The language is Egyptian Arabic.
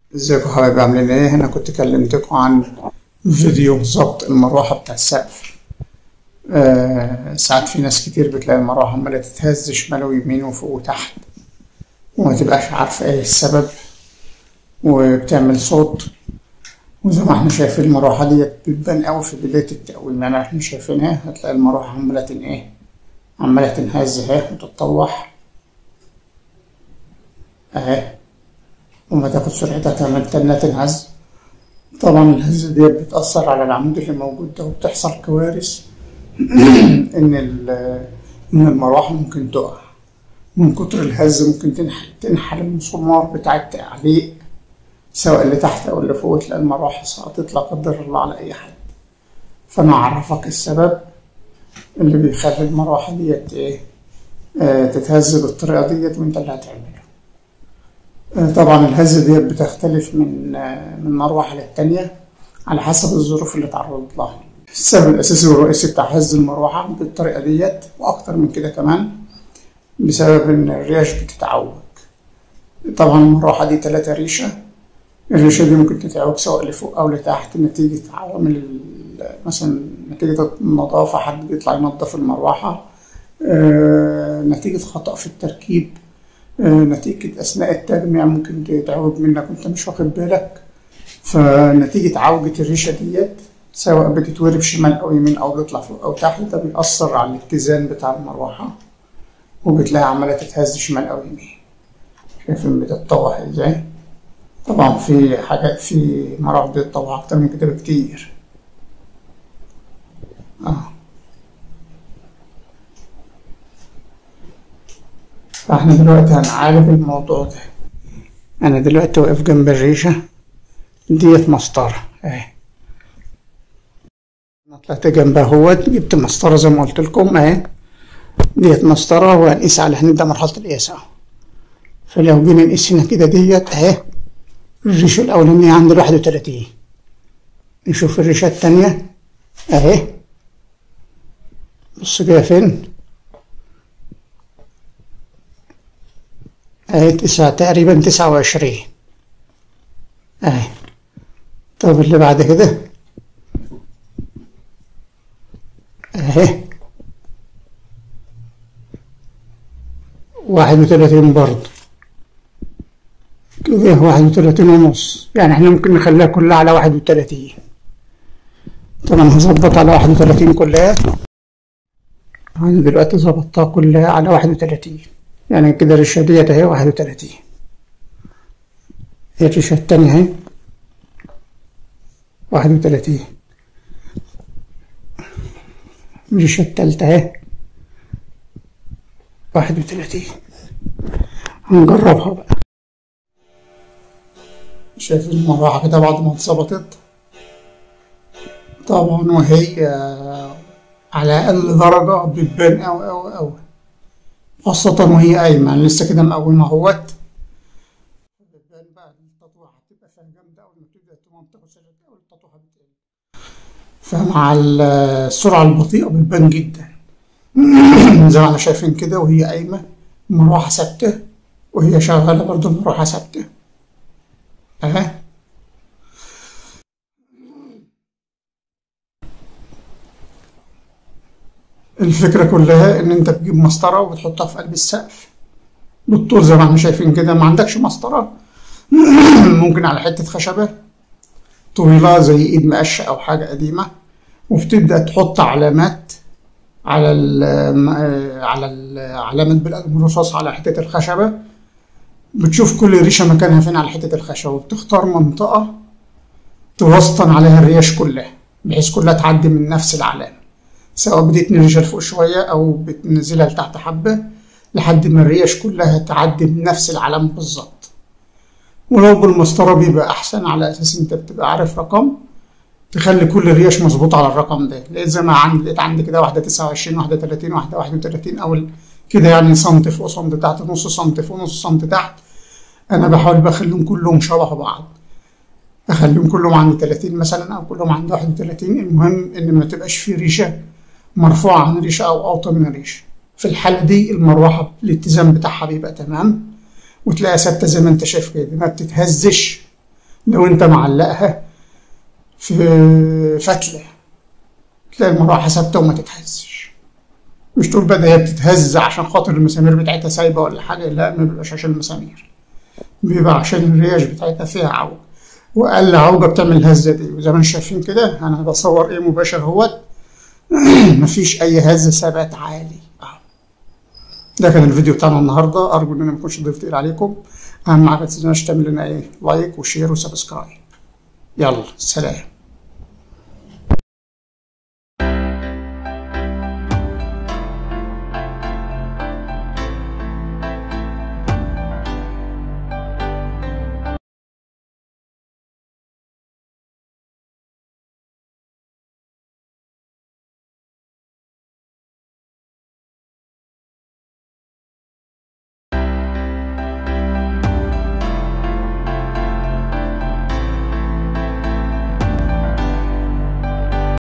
ازيكم حبايبي عاملين ايه انا كنت كلمتكم عن فيديو ضبط المروحه بتاع السقف آه ساعات في ناس كتير بتلاقي المروحه عماله تتهز شمال ويمين وفوق وتحت وما تبقاش عارفه ايه السبب وبتعمل صوت وزي ما احنا شايفين المروحه ديت بتبان قوي في بدايه التقويم يعني احنا شايفينها هتلاقي المروحه عماله تن- ايه عماله تنهز اهي وتتطوح اهي وما تاخد سرعتها كمان تنها تنهز طبعا الهزة دي بتأثر على العمود اللي موجود ده وبتحصل كوارث إن ال- إن المروحة ممكن تقع من كتر الهز ممكن تنح- تنحل المسمار بتاع التعليق سواء اللي تحت أو اللي فوق تلاقي المروحة سقطت لا قدر الله على أي حد فأنا أعرفك السبب اللي بيخلي المروحة ديت إيه آه، تتهز بالطريقة ديت وأنت اللي هتعمله طبعا الهزة دي بتختلف من من مروحة للتانية على حسب الظروف اللي اتعرضت لها السبب الأساسي والرئيسي بتاع هز المروحة بالطريقة ديت وأكتر من كده كمان بسبب إن الريش بتتعوج طبعا المروحة دي تلاتة ريشة الريشة دي ممكن تتعوج سواء لفوق أو لتحت نتيجة عوامل ال- مثلا نتيجة النظافة حد بيطلع ينظف المروحة آه، نتيجة خطأ في التركيب آه، نتيجة أثناء التجميع ممكن تتعوج منك وأنت مش واخد بالك فنتيجة عوجة الريشة ديت سواء بتتورب شمال أو يمين أو بيطلع فوق أو تحت ده بيأثر على الاتزان بتاع المروحة وبتلاقي عمالة تتهز شمال أو يمين شايفين بتتطوح ازاي طبعا في حاجات في مراحل بتتطوح أكتر من كده بكتير اه فاحنا دلوقتي هنعالج الموضوع ده انا دلوقتي واقف جنب الريشة ديت مسطرة اهي انا طلعت جنبها اهوت جبت مسطرة زي ما قلت لكم اهي ديت مسطرة وهنقيس على هنبدأ مرحلة القياس اهو فلو جينا نقيس هنا كده ديت اهي الريشة الأولانية عند الواحد وتلاتين نشوف الريشة التانية اهي بص كده فين اهي تسعة تقريبا تسعة وعشرين اهي طب اللي بعد كده اهي واحد وتلاتين برضه كده واحد وتلاتين ونص يعني احنا ممكن نخليها كلها على واحد وتلاتين طبعا هظبط على واحد وتلاتين كلها أنا دلوقتي ظبطتها كلها على واحد وتلاتين يعني كده الريشة ديت اهي واحد وتلاتين هي الريشة التانية اهي واحد وتلاتين الريشة التالتة اهي واحد وتلاتين هنجربها بقى شايف المروحة كده بعد ما اتظبطت طبعا وهي على أقل درجة بتبان أوي أوي أوي خاصة وهي قايمة أنا لسه كده مقومة اهوت بتبان بقى التطويحة هتبقى فيها جامدة أول ما تبدأ تمنطق سرعة أول التطويحة بتقل فمع السرعة البطيئة بتبان جدا زي ما احنا شايفين كده وهي قايمة المروحة ثابتة وهي شغالة برضه المروحة ثابتة أهي الفكرة كلها إن أنت بتجيب مسطرة وبتحطها في قلب السقف بالطول زي ما احنا شايفين كده ما عندكش مسطرة ممكن على حتة خشبة طويلة زي إيد مقشة أو حاجة قديمة وبتبدأ تحط علامات على ال على ال علامة بالقلم الرصاص على حتة الخشبة بتشوف كل ريشة مكانها فين على حتة الخشبة وبتختار منطقة توسطن عليها الريش كلها بحيث كلها تعدي من نفس العلامة سواء بتتني الريشة لفوق شوية أو بتنزلها لتحت حبة لحد ما الريش كلها تعدي بنفس العلامة بالظبط ولو بالمسطرة بيبقى أحسن على أساس أنت بتبقى عارف رقم تخلي كل الريش مظبوط على الرقم ده لقيت زي ما عندي لقيت عندي كده واحدة تسعة وعشرين واحدة تلاتين واحدة واحد وتلاتين أو كده يعني سنتي فوق سنتي تحت نص سنتي فوق نص سنتي تحت أنا بحاول بخليهم كلهم شبه بعض أخليهم كلهم عند 30 مثلا أو كلهم عند 31 المهم إن ما تبقاش في ريشة مرفوعة عن ريشة أو أوطى من ريشة في الحالة دي المروحة الاتزان بتاعها بيبقى تمام وتلاقيها ثابتة زي ما أنت شايف كده ما بتتهزش لو انت معلقها في فتلة تلاقي المروحة ثابتة وما تتهزش مش تقول بقى ده هي بتتهز عشان خاطر المسامير بتاعتها سايبة ولا حاجة لا ما بيبقاش عشان المسامير بيبقى عشان الرياش بتاعتها فيها عوج وأقل عوجة بتعمل الهزة دي وزي ما انتم شايفين كده أنا بصور إيه مباشر اهوت مفيش أي هز ثبات عالي أهو ده كان الفيديو بتاعنا النهارده أرجو إن أنا ما أكونش ضيف تقيل عليكم أهم حاجة ما تنسوناش تعمل لنا إيه لايك وشير وسبسكرايب يلا سلام